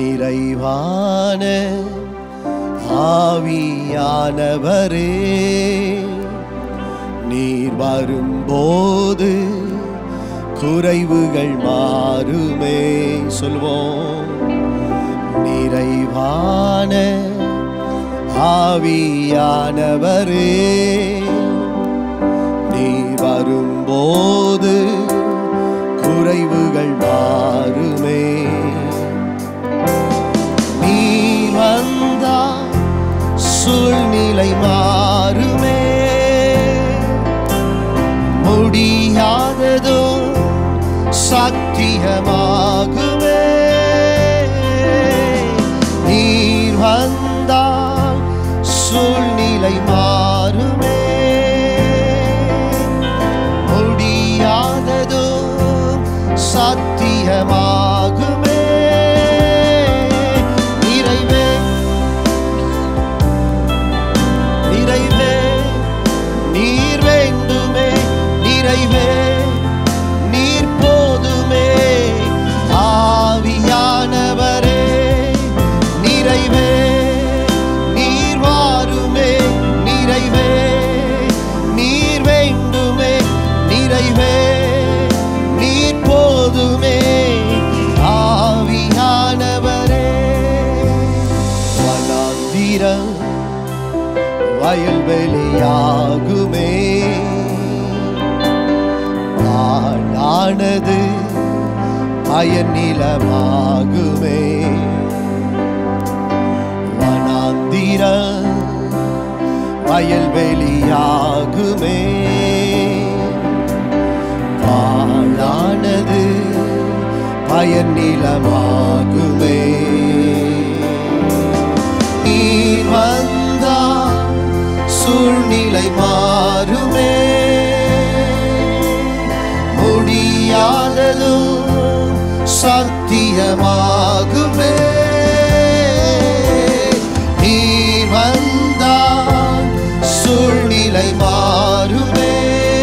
நிறைவான ஆவியானவரே நீர் வரும்போது குறைவுகள் மாறுமே சொல்வோம் நிறைவான ஆவியானவரே நீர் வரும்போது குறைவுகள் மாறுமே நீ வந்தா சூழ்நிலை மாறுமே முடியாததும் சத்தியமாகுமே நீர் வந்தால் சூழ்நிலை மாறுமே முடியாததும் சத்தியமாகுமே நிறைவே நிறைவே நீர் வேண்டுமே நிறைவே நீர் போதுமே ஆவியானவரே நிறைவே நீர் வாருமே நிறைவே நீர் வேண்டுமே நிறைவே நீர் போதுமே ஆவியானவரே வனாந்திரம் வயல்வெளியாகுமே நாளானது பயனிலமாகுமே வனாந்திர வயல்வெளியாகுமே பாழானது பயனிலமாகுமே நீர் வந்தால் சூழ்நிலை மாறுமே முடியாததும் சத்தியமாகுமே நீர் வந்தால் சூழ்நிலை மாறுமே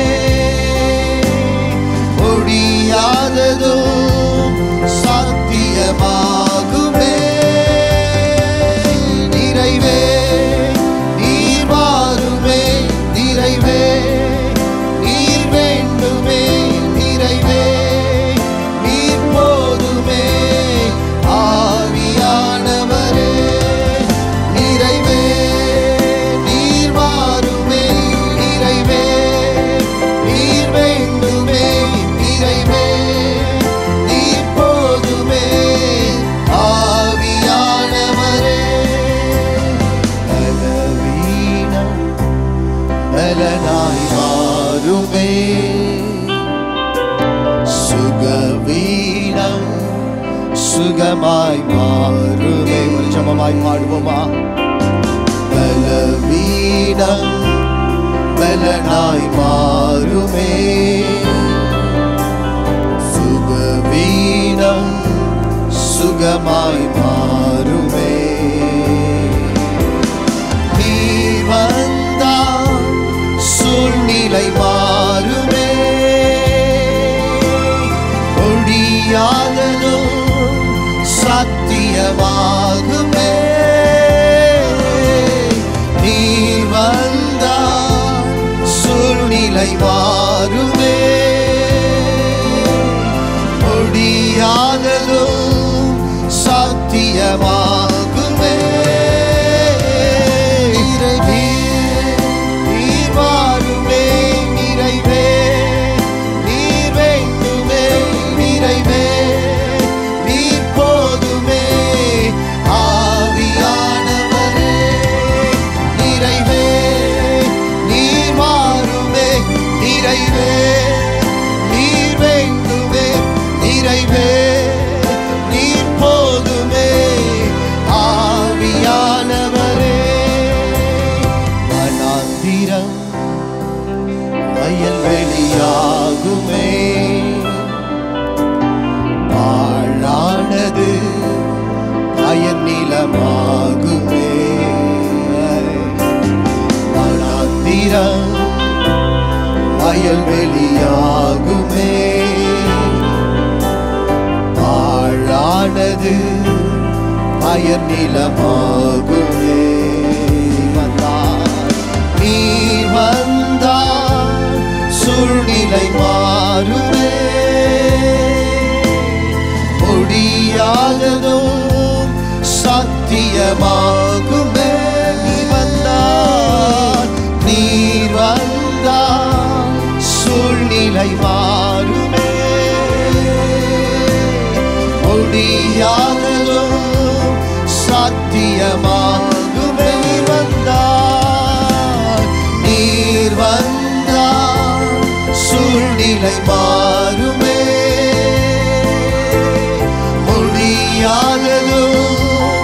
முடியாததும் சத்தியமாகுமே நிறைவே நீர் வாருமே நிறைவே நீர் வேண்டுமே நிறைவே நீர் போதுமே ஆவியானவரே நிறைவே நீர் வாருமே நிறைவே நீர் வேண்டுமே நிறைவே நீர் போதுமே ஆவியானவரே பலவீனம் பலனாய் மாறுமே சுகவீனம் சுகமாய் மாறுமே ஒரு ஜபமாய் பாடுவோமா பலவீனம் பலனாய் மாறுமே சுகவீனம் சுகமாய் மாறுமே நீர் வந்தால் சூழ்நிலை மாறுமே ஒழியாததும் சத்தியமாகுமே நீர் வந்தால் சூழ்நிலை மாறுமே ஒழியாததும் சத்தியமாகுமே நிறைவே நீர் வாருமே நிறைவே நீர் வேண்டுமே நிறைவே நீர் போதுமே ஆவியானவரே நிறைவே நீர் வாருமே நிறைவே நீர் வேண்டுமே நிறைவே நீர் போதுமே ஆவியானவரே வனாந்திரம் வயல்வெளியாகுமே பாழானது பயனிலமாகுமே வனாந்திரம் வயல்வெளியாகுமே பாழானது அயர் நிலமாகுமே வந்தார் நீர் வந்தார் சூழ்நிலை மாறுமே முடியாததும் சத்தியமாகுமே நீ வந்தார் நீர் வந்தார் சூழ்நிலை மாறுமே முடியாததும் சத்தியமாகுமே நீர் வந்தார் நீர் வந்தார் சூழ்நிலை மாறுமே முடியாததும்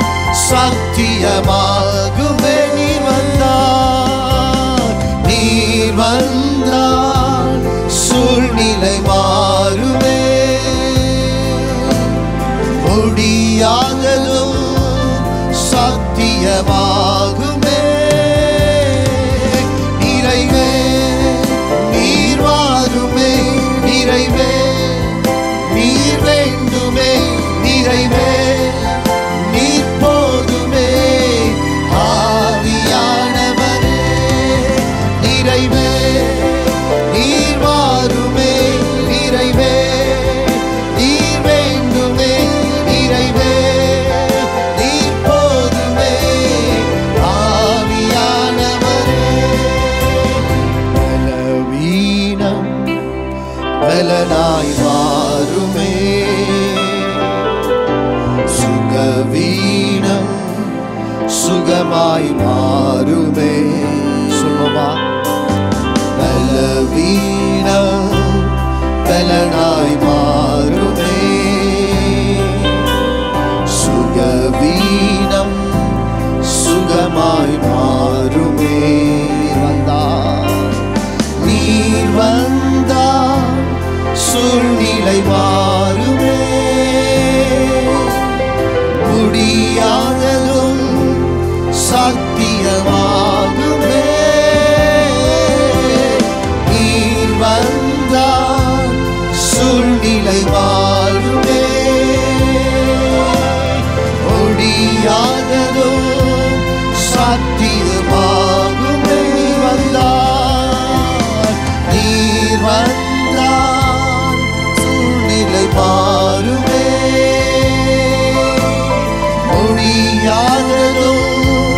சத்தியமாகுமே நீர் வந்தார் நீர் வந்தார் சூழ்நிலை மாறுமே முடியாததும் சத்தியமாகுமே நிறைவே நீர் வாருமே நிறைவே நீர் வேண்டுமே நிறைவே நீர் போதுமே ஆவியானவரே நிறைவே நீர் வாருமே நிறைவே நீர் வேண்டுமே நிறைவே நீர் போதுமே ஆவியானவரே பலவீனம் பலனாய் மாறுமே சுகவீனம் சுகமாய் மாறுமே சொல்லுமா பலவீனம் பலனாய் மாறுமே சுகவீனம் சுகமாய் மாறுமே வந்தார் நீர் வந்தார் சூழ்நிலை மாறுமே முடியாததும் சத்தியமாகுமே நீர் வந்தார் சூழ்நிலை மாறுமே முடியாததும் சத்தியமாகுமே நீர் வந்தார் நீர் வந்தார் சூழ்நிலை மாறுமே முடியாததும்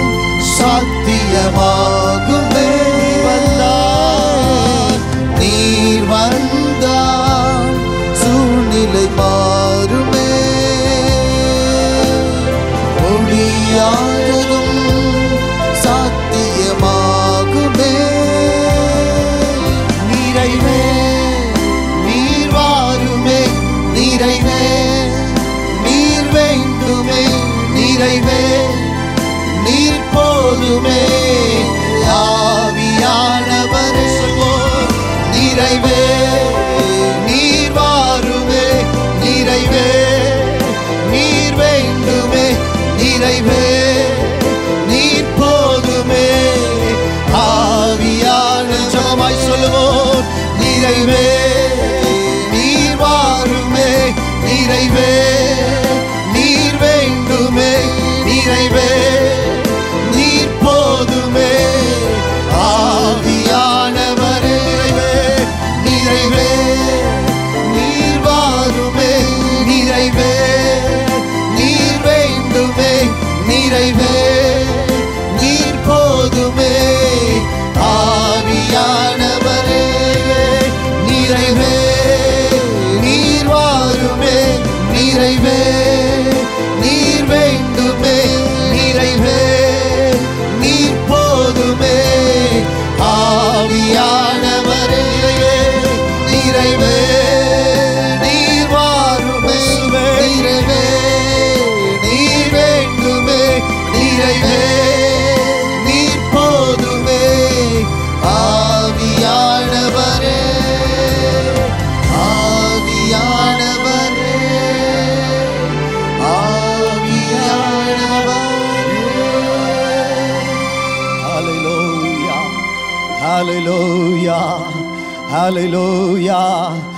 சத்தியமாகுமே வந்தார் நீர் வந்தார் சூழ்நிலை மாறுமே முடியாததும் சாத்தியமாகுமே நிறைவே நீர் வாருமே நிறைவே நீர் வேண்டுமே நிறைவே நீர் போதுமே ஆவியானவரே சொல்வோம் நிறைவே நீர் வாருமே நிறைவே நீர் வேண்டுமே நிறைவே நீர் போதுமே ஆவியான ஜபமாய் சொல்லுவோம் நிறைவே நீர் வாருமே நிறைவே நீர் வேண்டுமே நிறைவே நீர் போதுமே ஆவியானவரே நிறைவே நீர் வாருமே நிறைவே நீர் வேண்டுமே நிறைவே நீர் போதுமே ஆவியானவரே நிறைவே நீர் வாருமே நிறைவே நீர் வேண்டுமே நிறைவே நீர் போதுமே ஆவியானவரே நிறைவே நீர் வாருமே நிறைவே நீர் வேண்டுமே நிறைவே நீர் போதுமே ஆவியானவரே ஆவியானவரே ஆவியானவரே Hallelujah. Hallelujah. Hallelujah.